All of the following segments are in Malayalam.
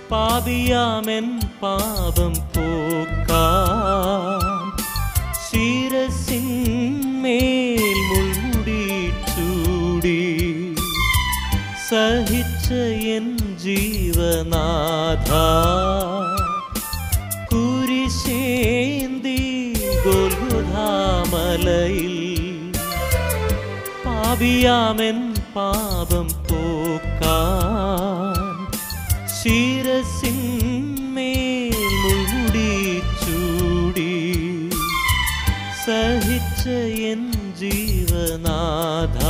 പാപിയാമെൻ പാപം പോക്കാൻ ശിരസിന്മേൽ മുൾമുടി ചൂടി സഹിച്ച എൻ ജീവനാഥ കുരിശേന്തി ഗോൽഗുധാമലയിൽ പാപിയാമെൻ പാപം പോക്കാൻ ശിരസിന്മേൽ മുൾമുടി ചൂടി സഹിച്ച എൻ ജീവനാഥ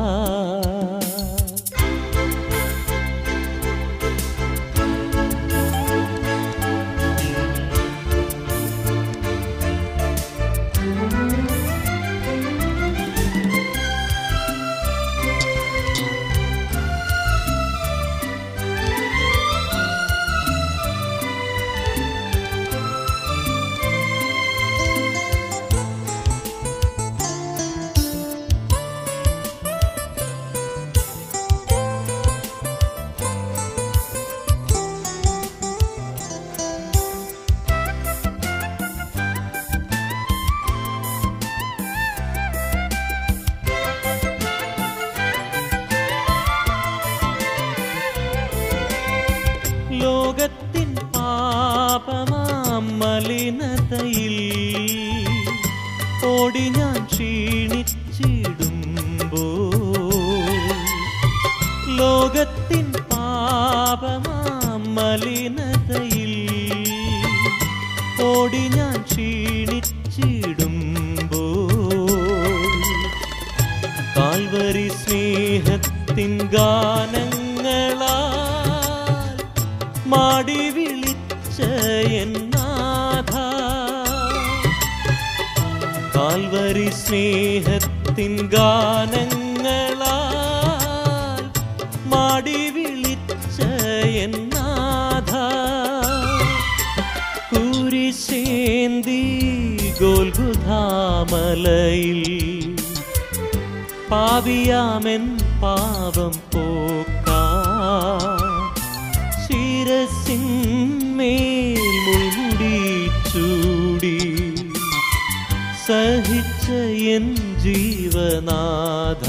ലോകത്തിൻ പാപമാം മലിനതയിൽ ഓടി ഞാൻ ക്ഷീണിച്ചിടുമ്പോ ലോകത്തിൻ പാപമാം മലിനതയിൽ ഓടി ഞാൻ ക്ഷീണിച്ചിടുമ്പോ കാൽവരി സ്നേഹത്തിൻ ഗാനങ്ങളാൽ മാടി വിളിച്ച എന്നാഥ കാൽവരി സ്നേഹത്തിൻ ഗാനങ്ങളാൽ മാടി വിളിച്ച എന്നാഥ കുരിശേന്തി ഗോൽഗുധാമലയിൽ പാപിയാമെൻ പാപം പോക്കാൻ ശിരസിന്മേൽ മുൾമുടി ചൂടി സഹിച്ച എൻ ജീവനാഥ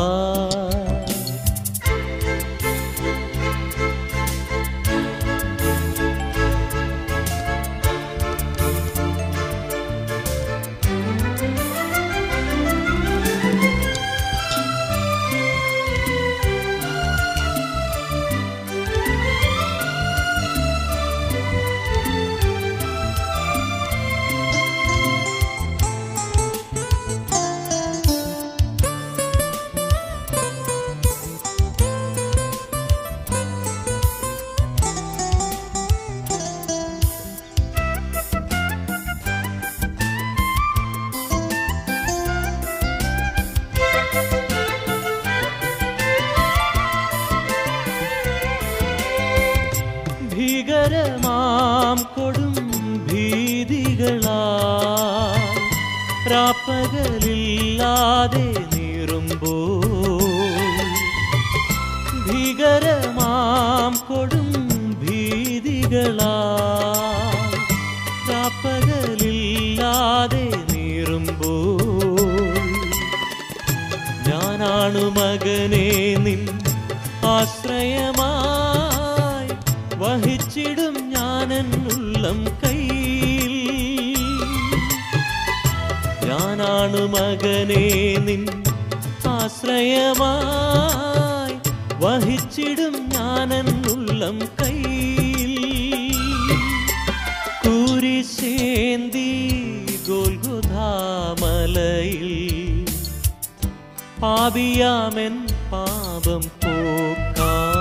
ഭീകരമാം കൊടും ഭീതികളാ രാപ്പകലില്ലാതെ നീറുമ്പോ ഭീകരമാം കൊടും ഭീതികളാ രാപ്പകലില്ലാതെ നീറുമ്പോ ഞാനാണു മകനെ നിൻ ആശ്രയമായി വഹിച്ചിടും ഞാനൻ ഉള്ളം കയ്യിൽ ഞാനാണു മകനെ നിൻ ആശ്രയമായി വഹിച്ചിടും ഞാനൻ ഉള്ളം കയ്യിൽ കുരിശേന്തി ഗോൽഗുധാമലയിൽ പാപിയാമെൻ പാപം പോക്കാൻ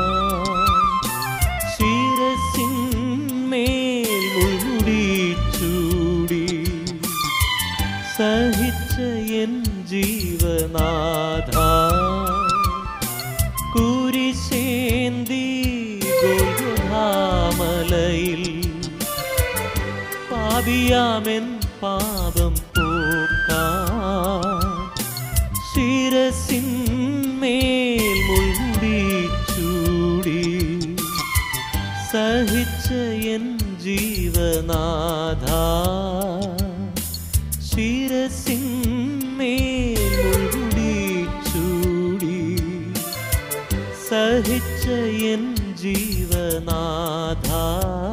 ശിരസിന്മേൽ മുൾമുടി ചൂടി സഹിച്ച എൻ ജീവനാഥ കുരിശേന്തി ഗോൽഗുധാമലയിൽ പാപിയാമെൻ പാപം പോക്കാൻ ശിരസിന്മേൽ മുൾമുടി ചൂടി സഹിച്ച ജീവനാഥ ശിരസിന്മേൽ മുൾമുടി ചൂടി സഹിച്ച എൻ ജീവനാഥ